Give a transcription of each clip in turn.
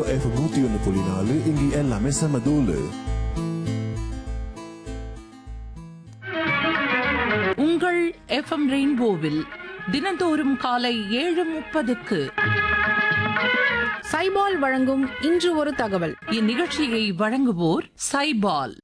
FM நூத்தி ஒன்னு புள்ளி நாலு இங்க எல்லாமே செம தூளு உங்கள் எஃப்எம் ரெயின்போவில் தினந்தோறும் காலை ஏழு முப்பதுக்கு சைபால் வழங்கும் இன்று ஒரு தகவல் இந்நிகழ்ச்சியை வழங்குவோர் சைபால்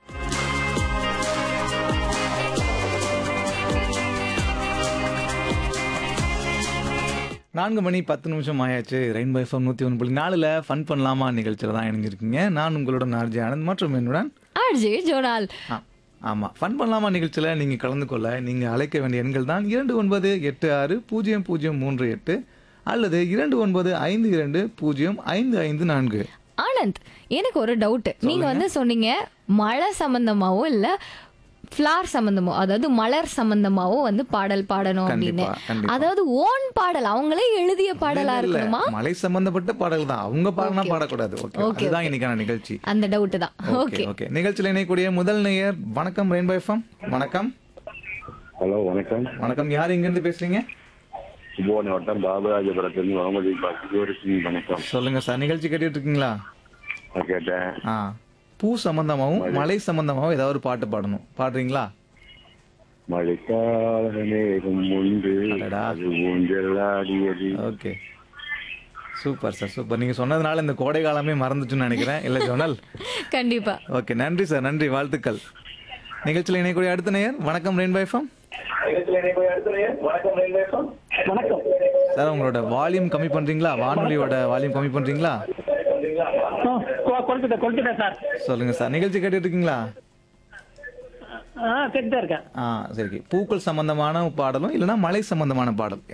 நான்கு மணி பத்து நிமிஷம் ஆயாச்சு ரெயின்போ எஃப்எம் நூற்றி ஒன்று புள்ளி நாலில் ஃபன் பண்ணலாமா நிகழ்ச்சியில் தான் இணைஞ்சிருக்கீங்க நான் உங்களுடன் ஆர்ஜி ஆனந்த் மற்றும் என்னுடன் ஆர்ஜே ஜோனால் ஆ ஆமாம் ஃபன் பண்ணலாமா நிகழ்ச்சியில் நீங்கள் கலந்து கொள்ள நீங்கள் அழைக்க வேண்டிய எண்கள் தான் இரண்டு ஒன்பது எட்டு ஆறு பூஜ்ஜியம் பூஜ்ஜியம் மூன்று எட்டு அல்லது இரண்டு ஒன்பது ஐந்து இரண்டு பூஜ்ஜியம் ஐந்து ஐந்து நான்கு ஆனந்த் எனக்கு ஒரு டவுட் நீங்க வந்து சொன்னீங்க மழை சம்பந்தமாவோ இல்ல ஃப்ளார் சம்பந்தமோ அதாவது மலர் சம்பந்தமாவோ வந்து பாடல் பாடணும் அப்படின்னு கண்டிப்பா, கண்டிப்பா. அதாவது ஓன் பாடல் அவங்களே எழுதிய பாடலா இல்ல, இல்ல, இருக்கணுமா மலை சம்பந்தப்பட்ட பாடல் தான் அவங்க பாடினா Okay. பாடக்கூடாது ஓகே Okay, அதுதான் okay. இன்னைக்கான நிகழ்ச்சி அந்த டவுட் தான் ஓகே ஓகே ஓகே நிகழ்ச்சியில் இணையக்கூடிய முதல் நேயர் வணக்கம் ரெயின்போ எஃப்எம் வணக்கம் ஹலோ வணக்கம் வணக்கம் யார் இங்கேருந்து பேசுறீங்க கும்பகோணம் வட்டம் பாபராஜபுரத்துலேருந்து முகமது பாக்கி வணக்கம் சொல்லுங்க சார் நிகழ்ச்சி கேட்டுட்டு இருக்கீங்களா நான் கேட்டேன் ஆ பூ சம்பந்தமாவும் மலை சம்பந்தமாவும் ஏதாவது ஒரு பாட்டு பாடணும் பாடுறீங்களா மழைக்கால மேகம் உண்டு அடடா. அது ஊஞ்சல் ஆடியது ஓகே சூப்பர் சார் சூப்பர் நீங்க சொன்னதுனால இந்த கோடை காலமே மறந்துச்சுன்னு நினைக்கிறேன் இல்ல ஜோனல் கண்டிப்பா ஓகே நன்றி சார் நன்றி வாழ்த்துக்கள் நிகழ்ச்சியில் இணையக்கூடிய அடுத்த நேயர் வணக்கம் ரெயின் பைஃபம் வணக்கம் சார் உங்களோட வால்யூம் கம்மி பண்றீங்களா வானொலியோட வால்யூம் கம்மி பண்றீங்களா கொடுத்துட்டேன் கொடுத்துட்டேன் சார் சொல்லுங்க சார் நிகழ்ச்சி கேட்டுட்டு இருக்கீங்களா ஆ கேட்டுதான் இருக்கேன் ஆ சரி பூக்கள் சம்பந்தமான பாடலும் இல்லைன்னா மலை சம்பந்தமான பாடல்